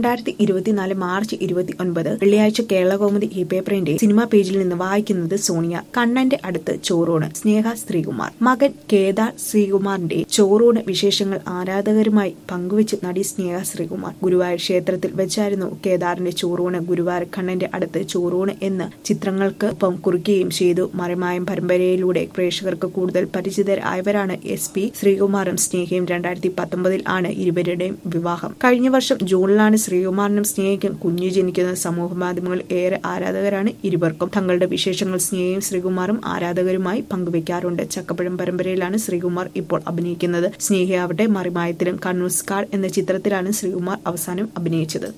രണ്ടായിരത്തി ഇരുപത്തിനാല് മാർച്ച് ഇരുപത്തി ഒൻപത് വെള്ളിയാഴ്ച കേരളകൗമുദി ഈ പേപ്പറിന്റെ സിനിമാ പേജിൽ നിന്ന് വായിക്കുന്നത് സോണിയ കണ്ണന്റെ അടുത്ത് ചോറൂണ് സ്നേഹ ശ്രീകുമാർ മകൻ കേദാർ ശ്രീകുമാറിന്റെ ചോറൂണ് വിശേഷങ്ങൾ ആരാധകരുമായി പങ്കുവച്ച് നടി സ്നേഹ ശ്രീകുമാർ ഗുരുവായൂർ ക്ഷേത്രത്തിൽ വെച്ചായിരുന്നു കേദാറിന്റെ ചോറൂണ് ഗുരുവായൂർ കണ്ണന്റെ അടുത്ത് ചോറൂണ് എന്ന ചിത്രങ്ങൾക്ക് ഒപ്പം കുറിക്കുകയും ചെയ്തു മറിമായം പരമ്പരയിലൂടെ പ്രേക്ഷകർക്ക് കൂടുതൽ പരിചിതരായവരാണ് എസ് പി ശ്രീകുമാറും സ്നേഹയും രണ്ടായിരത്തി പത്തൊമ്പതിൽ ആണ് ഇരുവരുടെയും വിവാഹം കഴിഞ്ഞ വർഷം ജൂണിലാണ് ശ്രീകുമാറിനും സ്നേഹയ്ക്കും കുഞ്ഞു ജനിക്കുന്ന സമൂഹ മാധ്യമങ്ങളിൽ ഏറെ ആരാധകരാണ് ഇരുവർക്കും തങ്ങളുടെ വിശേഷങ്ങൾ സ്നേഹയും ശ്രീകുമാറും ആരാധകരുമായി പങ്കുവയ്ക്കാറുണ്ട് ചക്കപ്പഴം പരമ്പരയിലാണ് ശ്രീകുമാർ ഇപ്പോൾ അഭിനയിക്കുന്നത് സ്നേഹയാവട്ടെ മറിമായത്തിലും കണ്ണൂർ സ്കാർ എന്ന ചിത്രത്തിലാണ് ശ്രീകുമാർ അവസാനം അഭിനയിച്ചത്